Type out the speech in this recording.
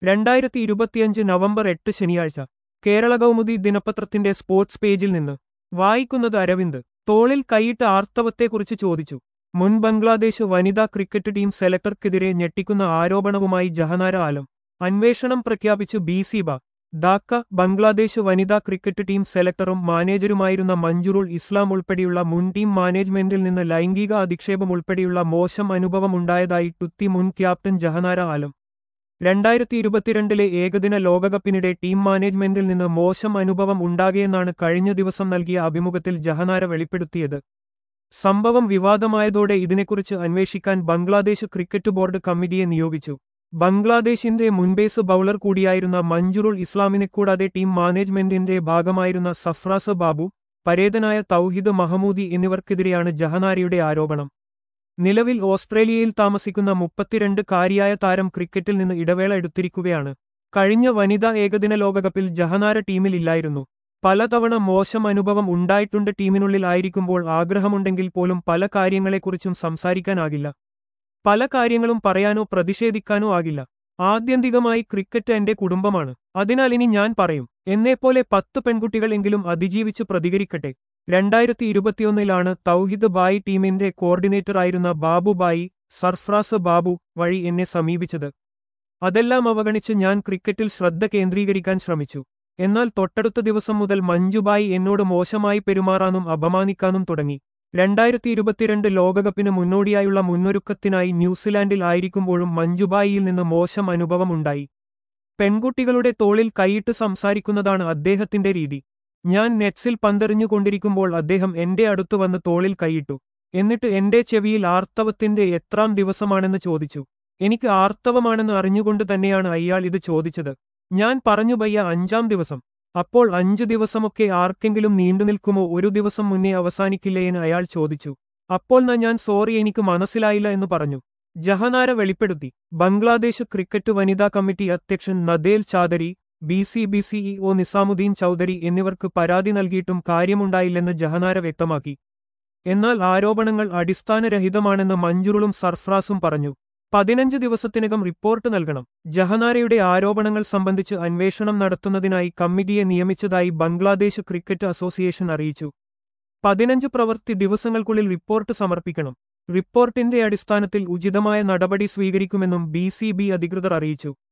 രണ്ടായിരത്തി ഇരുപത്തിയഞ്ച് നവംബർ എട്ട് ശനിയാഴ്ച കേരള കൗമുദി ദിനപത്രത്തിന്റെ സ്പോർട്സ് പേജിൽ നിന്ന് വായിക്കുന്നത് അരവിന്ദ് തോളിൽ കൈയിട്ട ആർത്തവത്തെക്കുറിച്ച് ചോദിച്ചു മുൻ ബംഗ്ലാദേശ് വനിതാ ക്രിക്കറ്റ് ടീം സെലക്ടർക്കെതിരെ ഞെട്ടിക്കുന്ന ആരോപണവുമായി ജഹനാര ആലം അന്വേഷണം പ്രഖ്യാപിച്ചു B C B Dhaka Bangladesh വനിതാ ക്രിക്കറ്റ് ടീം സെലക്ടറും മാനേജരുമായിരുന്ന മഞ്ജുറുൾ ഇസ്ലാം ഉൾപ്പെടെയുള്ള മുൻ ടീം മാനേജ്മെന്റിൽ നിന്ന് ലൈംഗിക അധിക്ഷേപം ഉൾപ്പെടെയുള്ള മോശം അനുഭവമുണ്ടായതായി ടുത്തി മുൻ ക്യാപ്റ്റൻ ജഹനാര ആലം രണ്ടായിരത്തി ഇരുപത്തിരണ്ടിലെ ഏകദിന ലോകകപ്പിനിടെ ടീം മാനേജ്മെന്റിൽ നിന്ന് മോശം അനുഭവം ഉണ്ടാകെയെന്നാണ് കഴിഞ്ഞ ദിവസം നൽകിയ അഭിമുഖത്തിൽ ജഹനാര വെളിപ്പെടുത്തിയത് സംഭവം വിവാദമായതോടെ ഇതിനെക്കുറിച്ച് അന്വേഷിക്കാൻ ബംഗ്ലാദേശ് ക്രിക്കറ്റ് ബോർഡ് കമ്മിറ്റിയെ നിയോഗിച്ചു ബംഗ്ലാദേശിന്റെ മുൻപേസ് ബൌളർ കൂടിയായിരുന്ന മഞ്ജുറുൾ ഇസ്ലാമിനെ കൂടാതെ ടീം മാനേജ്മെന്റിന്റെ ഭാഗമായിരുന്ന സഫ്രാസ് ബാബു പരേതനായ തൗഹിദ് മഹമൂദി എന്നിവർക്കെതിരെയാണ് ജഹനാരയുടെ ആരോപണം നിലവിൽ ഓസ്ട്രേലിയയിൽ താമസിക്കുന്ന മുപ്പത്തിരണ്ട് കാരിയായ താരം ക്രിക്കറ്റിൽ നിന്ന് ഇടവേള എടുത്തിരിക്കുകയാണ് കഴിഞ്ഞ വനിതാ ഏകദിന ലോകകപ്പിൽ ജഹനാര ടീമിലില്ലായിരുന്നു പലതവണ മോശം അനുഭവം ഉണ്ടായിട്ടുണ്ട് ടീമിനുള്ളിൽ ആയിരിക്കുമ്പോൾ ആഗ്രഹമുണ്ടെങ്കിൽ പോലും പല കാര്യങ്ങളെക്കുറിച്ചും സംസാരിക്കാനാകില്ല പല കാര്യങ്ങളും പറയാനോ പ്രതിഷേധിക്കാനോ ആകില്ല ആത്യന്തികമായി ക്രിക്കറ്റ് എന്റെ കുടുംബമാണ് അതിനാൽ ഇനി ഞാൻ പറയും എന്നെപ്പോലെ പത്ത് പെൺകുട്ടികൾ എങ്കിലും അതിജീവിച്ച് പ്രതികരിക്കട്ടെ രണ്ടായിരത്തി ഇരുപത്തിയൊന്നിലാണ് തൗഹിദ് ബായി ടീമിന്റെ കോർഡിനേറ്ററായിരുന്ന ബാബു ബായി സർഫ്രാസ് ബാബു വഴി എന്നെ സമീപിച്ചത് അതെല്ലാം അവഗണിച്ച് ഞാൻ ക്രിക്കറ്റിൽ ശ്രദ്ധ കേന്ദ്രീകരിക്കാൻ ശ്രമിച്ചു എന്നാൽ തൊട്ടടുത്ത ദിവസം മുതൽ മഞ്ജുബായി എന്നോട് മോശമായി പെരുമാറാനും അപമാനിക്കാനും തുടങ്ങി രണ്ടായിരത്തി ഇരുപത്തിരണ്ട് ലോകകപ്പിന് മുന്നോടിയായുള്ള മുന്നൊരുക്കത്തിനായി ന്യൂസിലാൻഡിൽ ആയിരിക്കുമ്പോഴും മഞ്ജുബായിയിൽ നിന്ന് മോശം അനുഭവം ഉണ്ടായി പെൺകുട്ടികളുടെ തോളിൽ കൈയിട്ട് സംസാരിക്കുന്നതാണ് അദ്ദേഹത്തിന്റെ രീതി ഞാൻ നെറ്റ്സിൽ പന്തെറിഞ്ഞുകൊണ്ടിരിക്കുമ്പോൾ അദ്ദേഹം എന്റെ അടുത്തു വന്ന് തോളിൽ കൈയിട്ടു എന്നിട്ട് എന്റെ ചെവിയിൽ ആർത്തവത്തിന്റെ എത്രാം ദിവസമാണെന്ന് ചോദിച്ചു എനിക്ക് ആർത്തവമാണെന്ന് അറിഞ്ഞുകൊണ്ട് തന്നെയാണ് അയാൾ ഇത് ചോദിച്ചത് ഞാൻ പറഞ്ഞു പയ്യ അഞ്ചാം ദിവസം അപ്പോൾ അഞ്ചു ദിവസമൊക്കെ ആർക്കെങ്കിലും നീണ്ടുനിൽക്കുമോ ഒരു ദിവസം മുന്നേ അവസാനിക്കില്ലേ എന്ന് അയാൾ ചോദിച്ചു അപ്പോൾ ന ഞാൻ സോറി എനിക്ക് മനസ്സിലായില്ല എന്ന് പറഞ്ഞു ജഹനാര വെളിപ്പെടുത്തി ബംഗ്ലാദേശ് ക്രിക്കറ്റ് വനിതാ കമ്മിറ്റി അധ്യക്ഷൻ Nadel Chadari B C B CEO Nizamuddin Chowdhury എന്നിവർക്ക് പരാതി നൽകിയിട്ടും കാര്യമുണ്ടായില്ലെന്ന് ജഹനാര വ്യക്തമാക്കി എന്നാൽ ആരോപണങ്ങൾ അടിസ്ഥാനരഹിതമാണെന്ന് മഞ്ജുറുളും സർഫ്രാസും പറഞ്ഞു പതിനഞ്ച് ദിവസത്തിനകം റിപ്പോർട്ട് നൽകണം ജഹനാരയുടെ ആരോപണങ്ങൾ സംബന്ധിച്ച് അന്വേഷണം നടത്തുന്നതിനായി കമ്മിറ്റിയെ നിയമിച്ചതായി ബംഗ്ലാദേശ് ക്രിക്കറ്റ് അസോസിയേഷൻ അറിയിച്ചു പതിനഞ്ച് പ്രവൃത്തി ദിവസങ്ങൾക്കുള്ളിൽ റിപ്പോർട്ട് സമർപ്പിക്കണം റിപ്പോർട്ടിന്റെ അടിസ്ഥാനത്തിൽ ഉചിതമായ നടപടി സ്വീകരിക്കുമെന്നും ബി അധികൃതർ അറിയിച്ചു